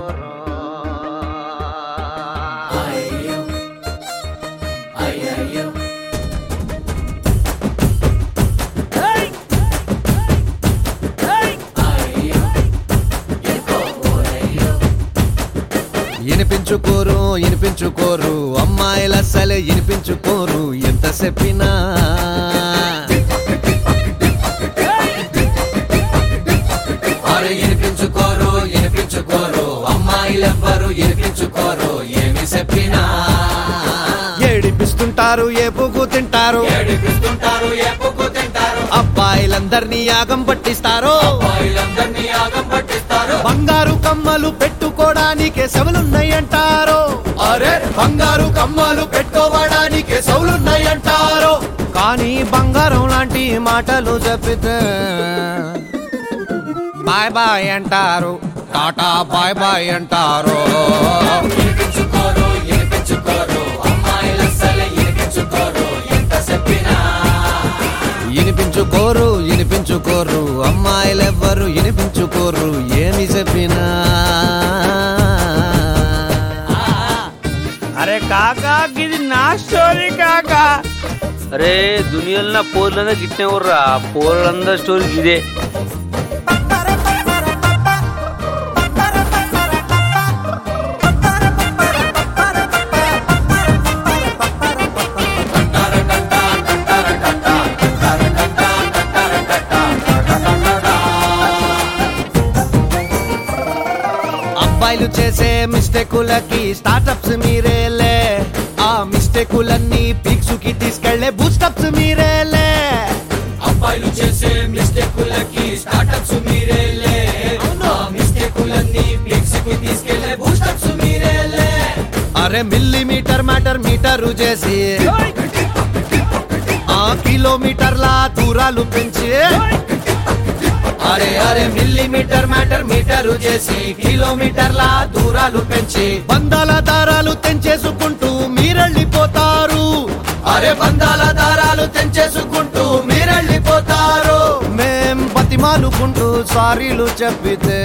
వినిపించుకోరు వినిపించుకోరు వినిపించుకోరు అమ్మాయిల అసలే వినిపించుకోరు ఎంత చెప్పినా అరే వినిపించుకోరు వినిపించుకోరు అమ్మాయిలెవ్వరు వినిపించుకోరు ఏమి చెప్పినా ఏడిపిస్తుంటారు ఏపుకు తింటారు ఏడిపిస్తుంటారు ఏపుకు తింటారు అబ్బాయిలందరినీ యాగం పట్టిస్తారు వీళ్ళందరినీ యాగం పట్టిస్తారు బంగారు కమ్మలు పెట్టుకోవడానికే సెవలున్నాయంటారు అరే బంగారు కమ్మలు పెట్టుకోవడానికే సెవలున్నాయంటారు కానీ బంగారం లాంటి మాటలు చెప్పితే బాయ్ బాయ్ అంటారు టాటా బాయ్ బాయ్ అంటారు వినిపించుకోరు వినిపించుకోరు అమ్మాయిలు అస్సలే వినిపించుకోరు ఎంత చెప్పినా వినిపించుకోరు వినిపించుకోరు అమ్మాయిలెవ్వరు వినిపించుకోరు ఏమి చెప్పినా అరే కాకా ఇది నా స్టోరీ కాకా అరే దునియాలో నా పోర్లందరూ గిట్నే ఉర్రా పోర్లందరూ స్టోరీ ఇదే అబ్బాయిలు చేసే మిస్టేకులకి స్టార్టప్స్ మీరేలే ఆ మిస్టేకులన్నీ పీక్స్ కి తీసుకెళ్లే బూస్టప్స్ మీరేలే అబ్బాయిలు చేసే మిస్టేకులకి స్టార్టప్స్ మీరేలే ఆ మిస్టేకులన్నీ పిక్స్ కి తీసుకెళ్లే బూస్టప్స్ మీరేలే అరే మిల్లీమీటర్ మ్యాటర్ మీటరు చేసి ఆ కిలోమీటర్ల దూరాలు పెంచి అరే అరే మిల్లీమీటర్ మ్యాటర్ మీటరు చేసి కిలోమీటర్ల దూరాలు పెంచి బంధాల దారాలు తెంచేసుకుంటూ మీరెళ్ళిపోతారు అరే బంధాల దారాలు తెంచేసుకుంటూ మీరెళ్ళిపోతారు మేం బతిమాలుకుంటూ సారీలు చెప్పితే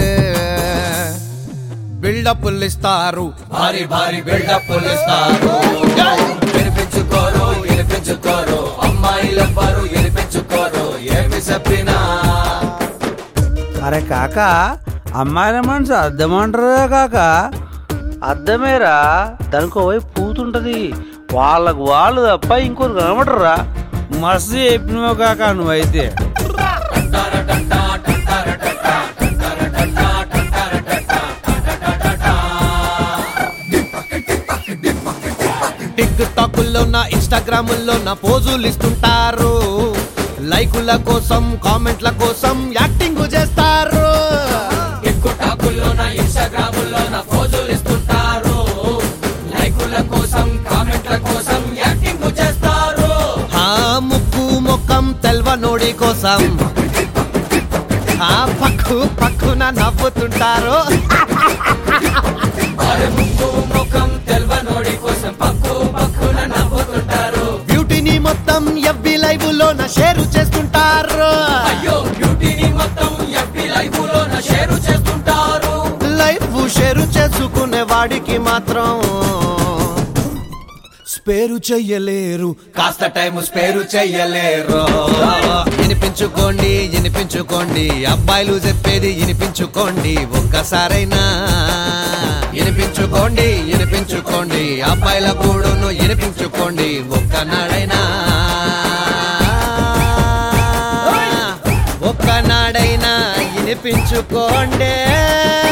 బిల్డప్లు ఇస్తారు భారీ భారీ బిల్డప్లు ఇస్తారు వినిపించుకోరు వినిపించుకోరు అమ్మాయిలెవ్వరు వినిపించుకోరు ఏమి చెప్పినా అరే కాక అమ్మాయిల మనసు అర్థమంటారా కాక అర్థమేరా దానికి వైపు పూతుంటది వాళ్ళకు వాళ్ళు తప్ప ఇంకోరు కనబడరా మస్తు చెప్పినావు కాక నువ్వైతే టిక్ టాకుల్లో నా ఇన్స్టాగ్రాముల్లో నా పోజులు ఇస్తుంటారు లైకుల కోసం కామెంట్ల కోసం యాక్టింగ్ చేస్తారు టిక్టాకుల్లో నా ఇన్స్టాగ్రాముల్లో నా ఫోజులు ఇస్తుంటారు లైకుల కోసం కామెంట్ల కోసం యాక్టింగ్ చేస్తారు ఆ ముక్కు మొక్కం తెల్వనోడి కోసం ఆ పక్కు పక్కున నవ్వుతుంటారు అరే ముక్కు ముఖం తెల్వనోడి కోసం పక్కు పక్కున నవ్వుతుంటారు బ్యూటీని మొత్తం ఎవ్వి లైవ్ లో నా షేర్ చేస్తుంటారు అయ్యో బ్యూటీని మొత్తం ఎఫ్బి లైవ్ లో నా షేర్ చేస్తుంటారు లైఫ్ షేర్ చేసుకునే వాడికి మాత్రం స్పేరు చెయ్యలేరు కాస్త టైం స్పేరు చెయ్యలేరు వినిపించుకోండి వినిపించుకోండి అబ్బాయిలు చెప్పేది వినిపించుకోండి ఒక్కసారైనా వినిపించుకోండి వినిపించుకోండి అబ్బాయిల కూడును వినిపించుకోండి ఒక్కనాడైనా ఒక్కనాడైనా వినిపించుకోండి